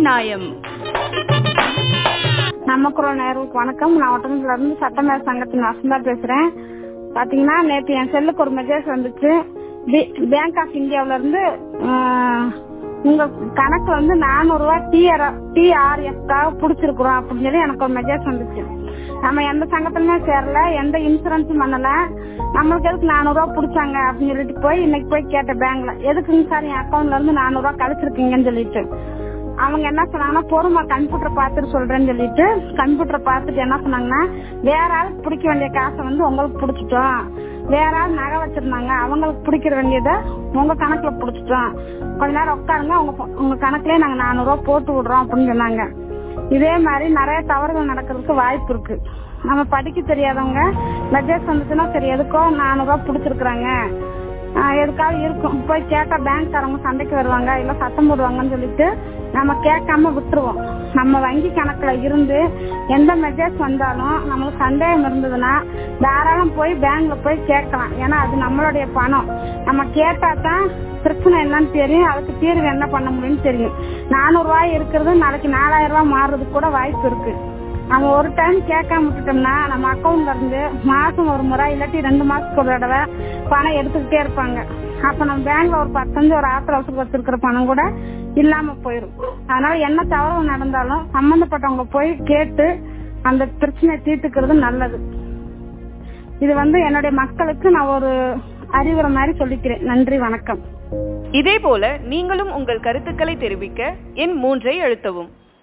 நியாயம் நமக்குறோம் நேர்களுக்கு வணக்கம் நான் ஒட்டணத்துல இருந்து சட்டமேல சங்கத்தின் வசந்தா பேசுறேன் பாத்தீங்கன்னா நேத்து என் செல்லுக்கு ஒரு மெசேஜ் வந்துச்சு பேங்க் ஆஃப் இந்தியாவுல இருந்து ஆஹ், உங்க கணக்குல வந்து நானூறு ரூபாய் டிஆர் டிஆர்எஃப்காக புடிச்சிருக்கிறோம் அப்படின்னு சொல்லி எனக்கு ஒரு மெசேஜ் வந்துச்சு நம்ம எந்த சங்கத்திலுமே சேரல எந்த இன்சூரன்ஸும் பண்ணல நம்மளுக்கு எதுக்கு நானூறு ரூபாய் புடிச்சாங்க அப்படின்னு சொல்லிட்டு போய் இன்னைக்கு போய் கேட்டேன் பேங்க்ல எதுக்குங்க சார் என் அக்கௌண்ட்ல இருந்து நானூறு ரூபாய் கழிச்சிருக்கீங்கன்னு சொல்லிட்டு அவங்க என்ன சொன்னாங்கன்னா பொறுமா கம்ப்யூட்டர் பார்த்துட்டு சொல்றேன்னு சொல்லிட்டு கம்ப்யூட்டர் பார்த்துட்டு என்ன சொன்னாங்கன்னா வேற ஆள் பிடிக்க வேண்டிய காசை வந்து உங்களுக்கு பிடிச்சிட்டோம் வேற ஆள் நகை வச்சிருந்தாங்க அவங்களுக்கு பிடிக்கிற வேண்டியதை உங்க கணக்குல பிடிச்சிட்டோம் கொஞ்ச நேரம் உட்காருங்க உங்க போ- உங்க கணக்குலயே நாங்க நானூறு ரூபாய் போட்டு விடுறோம் அப்படின்னு சொன்னாங்க இதே மாதிரி நிறைய தவறுகள் நடக்கிறதுக்கு வாய்ப்பு இருக்கு நம்ம படிக்க தெரியாதவங்க மெசேஜ் வந்துச்சுன்னா சரி எதுக்கோ நானூறு ரூபாய் பிடிச்சிருக்கிறாங்க ஆஹ் எதுக்காவது இருக்கும் போய் கேட்டா பேங்க்காரங்க சண்டைக்கு வருவாங்க இல்ல சத்தம் போடுவாங்கன்னு சொல்லிட்டு நம்ம கேட்காம விட்டுருவோம் நம்ம வங்கி கணக்குல இருந்து எந்த மெசேஜ் வந்தாலும் நம்மளுக்கு சந்தேகம் இருந்ததுன்னா தாராளம் போய் பேங்க்ல போய் கேட்கலாம் ஏன்னா அது நம்மளுடைய பணம் நம்ம கேட்டா தான் பிரச்சனை என்னன்னு தெரியும் அதுக்கு தீர்வு என்ன பண்ண முடியும்னு தெரியும் நானூறு ரூபாய் இருக்கிறது நாளைக்கு நாலாயிரம் ரூபாய் மாறுறதுக்கு கூட வாய்ப்பு இருக்கு நம்ம ஒரு டைம் கேட்காம விட்டுட்டோம்னா நம்ம அக்கௌண்ட்ல இருந்து மாசம் ஒரு முறை இல்லாட்டி ரெண்டு மாசத்துக்கு ஒரு தடவை பணம் எடுத்துக்கிட்டே இருப்பாங்க அப்ப நம்ம பேங்க்ல ஒரு பத்தஞ்சு ஒரு ஆத்திர அவசரம் வச்சிருக்கிற பணம் கூட இல்லாம போயிடும் அதனால என்ன தவறு நடந்தாலும் சம்பந்தப்பட்டவங்க போய் கேட்டு அந்த பிரச்சனையை தீர்த்துக்கிறது நல்லது இது வந்து என்னுடைய மக்களுக்கு நான் ஒரு அறிவுரை மாதிரி சொல்லிக்கிறேன் நன்றி வணக்கம் இதே போல நீங்களும் உங்கள் கருத்துக்களை தெரிவிக்க எண் மூன்றை அழுத்தவும்